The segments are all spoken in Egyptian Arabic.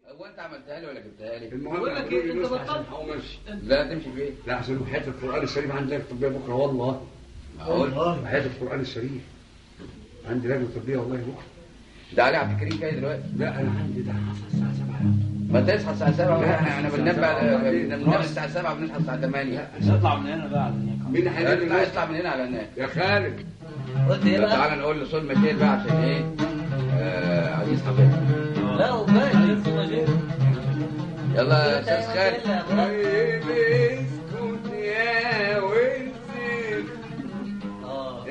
هو انت عملتها لي ولا جبتها لي؟ المهم بقول لك اعملوا إيه، لي أنت نسخة بطلت؟ عشان هقوم امشي لا تمشي فين؟ لا عشان حياة القرآن الشريف عندي لجنة طبية بكرة والله معقول؟ حياة القرآن الشريف عندي لجنة طبية والله بكرة ده علي عبد الكريم جاي دلوقتي لا انا عندي ده حصل الساعة 7 ما تصحى الساعة 7 لا، احنا احنا الساعة بننام سبعة. بننام الساعة 7 وبنصحى الساعة 8 نطلع من هنا بقى على هناك مين هينام اطلع الناس؟ اطلع من هنا على هناك يا خالد قلت ايه لا، بقى؟ تعالى نقول لصول مشير بقى عشان ايه؟ آه عايز يصحى بدري لا وباقي لسه ما جيت يلا يا استاذ خالد طيب اسكت يا وزير اه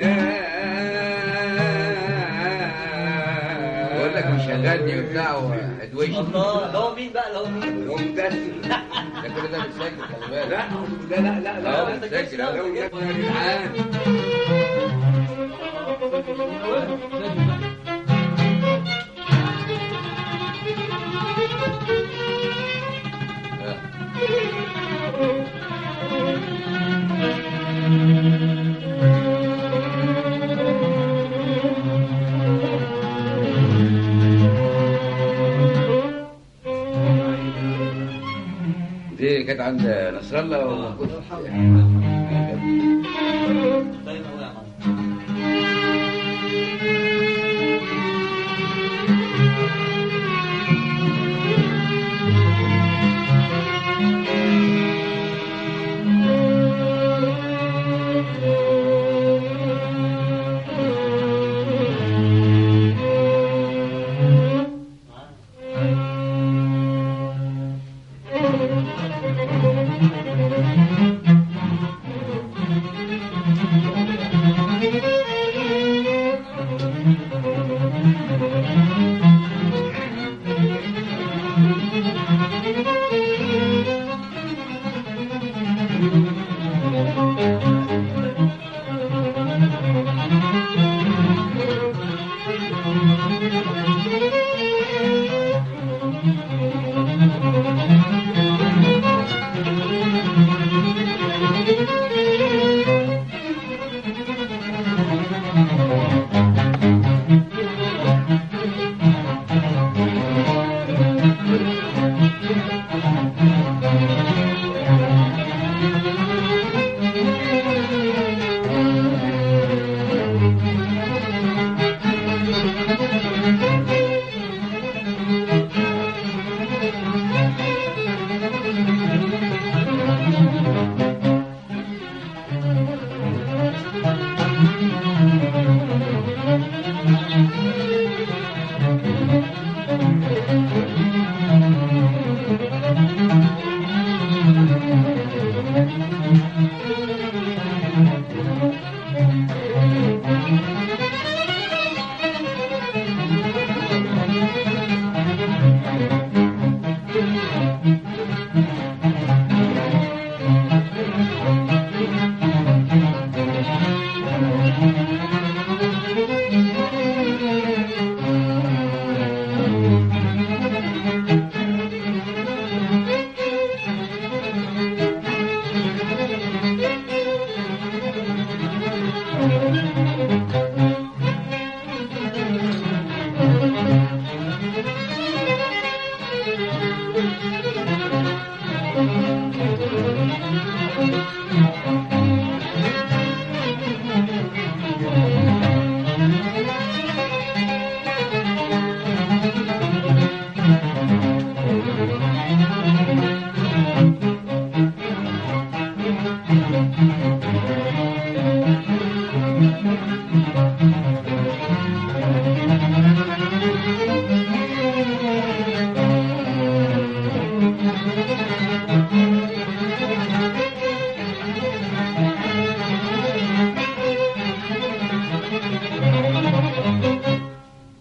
بقول لك مش هغني وبتاع وادويش الله اللي هو مين بقى اللي هو مين؟ ومدسر ده كل ده بتسجل خلي بالك لا لا لا لا اه لا بتسجل لو أهو. جت يا جدعان آه. دي كانت عند نصر الله وكنت باين قوي يا عم Thank you.